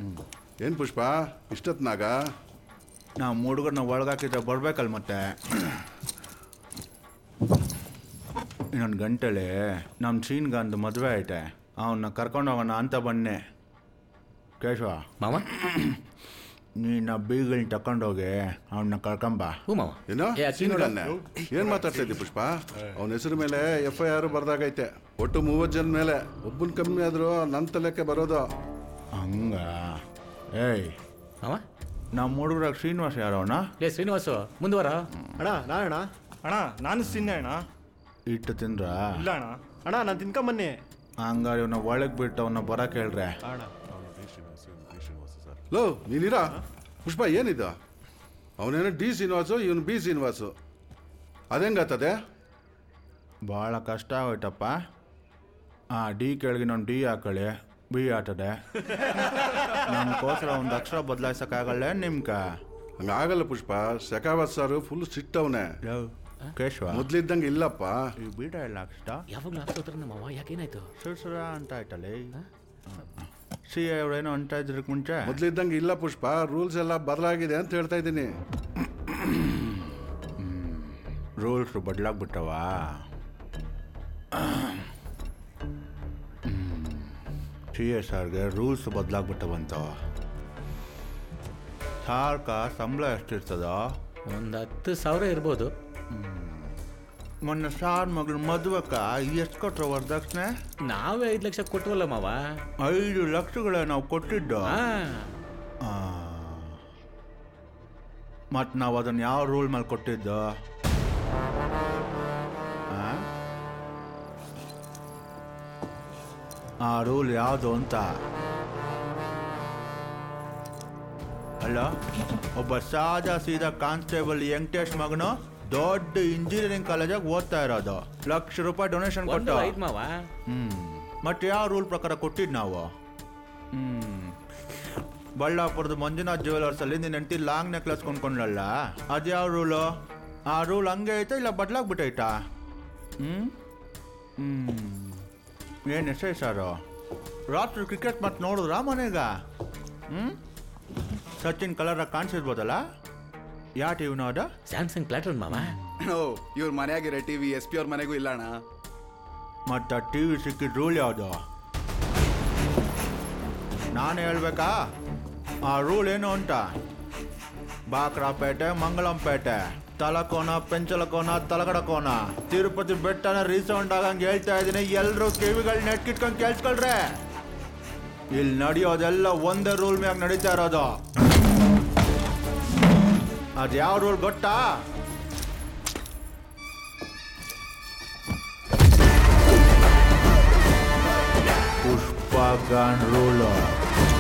ಏನು ಪುಷ್ಪ ಇಷ್ಟೊತ್ನಾಗ ನಾವು ಹುಡುಗರನ್ನ ಒಳಗಾಕಿದ್ರೆ ಬರ್ಬೇಕಲ್ಲ ಮತ್ತೆ ಇನ್ನೊಂದು ಗಂಟೆಲಿ ನಮ್ಮ ಸೀನ್ಗಂದು ಮದುವೆ ಐತೆ ಅವನ್ನ ಕರ್ಕೊಂಡು ಹೋಗೋಣ ಅಂತ ಬನ್ನೆ ಕೇಶವ ಮಾವ ನೀನು ಬೀಗಲ್ನ ತಗೊಂಡೋಗಿ ಅವನ್ನ ಕರ್ಕೊಂಬ ಹ್ಞೂ ಮಾವ ಏನೋ ಏ, ಅಕ್ಕಿ ನೋಡು. ಸೀನ್ಗನ್ನೆ ಏನು ಮಾತಾಡ್ತಾ ಇದ್ದಿ ಪುಷ್ಪ ಅವನ ಹೆಸರು ಮೇಲೆ ಎಫ್ ಐ ಆರ್ ಬರ್ದಾಗೈತೆ ಒಟ್ಟು ಮೂವತ್ತು ಜನ ಮೇಲೆ ಒಬ್ಬನ ಕಮ್ಮಿ ಆದರೂ ನನ್ನ ತಲೆಕ್ಕೆ ಬರೋದು ಹಂಗ ಏಯ್ ಮಾವ ನಮ್ಮ ಹುಡುಗರಾಗ ಶ್ರೀನಿವಾಸ ಯಾರವನ ಲೇ ಶ್ರೀನಿವಾಸು ಮುಂದುವರ ಅಣ್ಣ ನಾನಣ್ಣ ಅಣ್ಣ ನಾನು ತಿನ್ನೆ ಅಣ್ಣ ಇಟ್ಟು ತಿಂದ್ರ ಇಲ್ಲ ಅಣ್ಣ ಅಣ್ಣ ನಾನು ತಿನ್ಕೊಂಬನ್ನಿ ಹಂಗಾರೆ ಇವನ್ನ ಒಳಗೆ ಬಿಟ್ಟು ಅವನ್ನ ಬರಕ್ಕೆ ಹೇಳ್ರೆ ಅಣ್ಣ ಲೋ ನೀನಿರ ಪುಷ್ಪ ಏನಿದು ಅವನೇನೋ ಡಿ ಶ್ರೀನಿವಾಸು ಇವನು ಬಿ ಶ್ರೀನಿವಾಸು ಅದೆಂಗಾತದೆ ಭಾಳ ಕಷ್ಟ ಆಗೋಯ್ತಪ್ಪ ಆ ಡಿ ಕೆಳಗೆ ನಾನು ಡಿ ಹಾಕೊಳ್ಳಿ ಬಿ ಆಟದೆ ನಮ್ಗೋಸ್ಕರ ಒಂದು ಅಕ್ಷರ ಬದಲಾಯಿಸೋಕ್ಕಾಗಲ್ಲ ನಿಮ್ಕ ಹಂಗಾಗಲ್ಲ ಪುಷ್ಪ ಶೆಖಾವತ್ ಸಾರು ಫುಲ್ ಸಿಟ್ ಅವನೇ ಲವ್, ಕೇಶವ ಮೊದ್ಲಿದ್ದಂಗೆ ಇಲ್ಲಪ್ಪ ಈ ಬೀಡ ಎಲ್ಲ ಅಕ್ಷರ ಯಾವಾಗಲೂ ಆಗ್ತೋತ್ರ ನಮ್ಮ ಮಾವ ಯಾಕೇನಾಯ್ತು ಸುರ್ಸುರ ಅಂತ ಆಯ್ತಲ್ಲ ಸಿ ಅವ್ರೇನೋ ಅಂತ ಇದ್ರಕ್ಕೆ ಮುಂಚೆ ಮೊದ್ಲಿದ್ದಂಗೆ ಇಲ್ಲ ಪುಷ್ಪ ರೂಲ್ಸ್ ಎಲ್ಲ ಬದಲಾಗಿದೆ ಅಂತ ಹೇಳ್ತಾ ಇದ್ದೀನಿ ರೂಲ್ಸ್ ಬದಲಾಗ್ಬಿಟ್ಟವ ಸಿ ಎಸ್ ಆರ್ಗೆ ರೂಲ್ಸ್ ಬದಲಾಗ್ಬಿಟ್ಟವಂತವ ಸಾರ್ಕ ಸಂಬಳ ಎಷ್ಟಿರ್ತದೋ ಒಂದು ಹತ್ತು ಸಾವಿರ ಇರ್ಬೋದು ಮೊನ್ನೆ ಸಾರ್ ಮಗಳು ಮದುವಕ್ಕ ಎಷ್ಟು ಕೊಟ್ರ ವರದಕ್ಷಿಣೆ ನಾವೇ ಐದು ಲಕ್ಷ ಕೊಟ್ಟವಲ್ಲ ಮಾವ ಐದು ಲಕ್ಷಗಳ ನಾವು ಕೊಟ್ಟಿದ್ದು ಹಾ ಮತ್ತು ನಾವು ಅದನ್ನು ಯಾವ ರೂಲ್ ಮೇಲೆ ಕೊಟ್ಟಿದ್ದು ಆ? ಆ ರೂಲ್ ಯಾವುದು ಅಂತ ಅಲ್ಲ ಒಬ್ಬ ಸಾದಾ ಸೀದಾ ಕಾನ್ಸ್ಟೇಬಲ್ ವೆಂಕಟೇಶ್ ಮಗನು ದೊಡ್ಡ ಇಂಜಿನಿಯರಿಂಗ್ ಕಾಲೇಜಾಗ ಓದ್ತಾ ಇರೋದು ಲಕ್ಷ ರೂಪಾಯಿ ಡೊನೇಷನ್ ಒಂದು ಕೊಟ್ಟು ಐದು ಮಾವ ಹ್ಮ್ ಮತ್ತೆ ಯಾವ ರೂಲ್ ಪ್ರಕಾರ ಕೊಟ್ಟಿದ್ದು ನಾವು ಹ್ಮ್ ಬಳ್ಳಾಪುರದ ಮಂಜುನಾಥ್ ಜ್ಯುವೆಲರ್ಸ್ ಅಲ್ಲಿ ನಿನ್ನ ಹೆಂಡತಿ ಲಾಂಗ್ ನೆಕ್ಲೆಸ್ ಕೊಂಡ್ಕೊಂಡ್ಲಲ್ಲ ಅದ್ಯಾವ ರೂಲು ಆ ರೂಲ್ ಹಂಗೆ ಐತಾ ಇಲ್ಲ ಬದಲಾಗ್ಬಿಟ್ಟೈತಾ ಹ್ಮ್ ಹ್ಮ್ ಏನು ಎಷ್ಟೇ ಸಾರು ರಾತ್ರಿ ಕ್ರಿಕೆಟ್ ಮತ್ತೆ ನೋಡಿದ್ರಾ ಮನೆಗ ಹ್ಮ್ ಸಚಿನ್ ಕಲರಾಗ ಕಾಣಿಸಿರ್ಬೋದಲ್ಲ ಯಾವ ಟಿವಿ ನೋಡ ಸ್ಯಾಮ್ಸಂಗ್ ಪ್ಲಾಟರ್ನ್ ಮಾವ ಓ ಇವ್ರ ಮನೆಯಾಗಿರೋ ಟಿವಿ ಎಸ್ ಪಿ ಅವ್ರ ಮನೆಗೂ ಇಲ್ಲ ಅಣ್ಣ ಮತ್ತು ಟಿ ವಿ ಸಿಕ್ಕಿದ ರೂಲ್ ಯಾವುದು ನಾನು ಹೇಳ್ಬೇಕಾ ಆ ರೂಲ್ ಏನು ಅಂತ ಬಾಕ್ರಾಪೇಟೆ ಮಂಗಳಂಪೇಟೆ ತಲಕೋನ ಪೆಂಚಲಕೋನ ತಲಗಡಕೋನ ತಿರುಪತಿ ಬೆಟ್ಟನ ರೀಸೌಂಡ್ ಆಗಂಗೆ ಹೇಳ್ತಾ ಇದ್ದೀನಿ ಎಲ್ಲರೂ ಕಿವಿಗಳು ನೆಟ್ಕಿಟ್ಕೊಂಡು ಕೇಳಿಸ್ಕೊಳ್ರೆ ಇಲ್ಲಿ ನಡೆಯೋದೆಲ್ಲ ಒಂದೇ ರೂಲ್ ಮ್ಯಾಗ ನಡೀತಾ ಇರೋದು ಅದು ಯಾವ ರೂಲ್ ಗೊತ್ತಾ ಪುಷ್ಪಗನ್ ರೂಲ್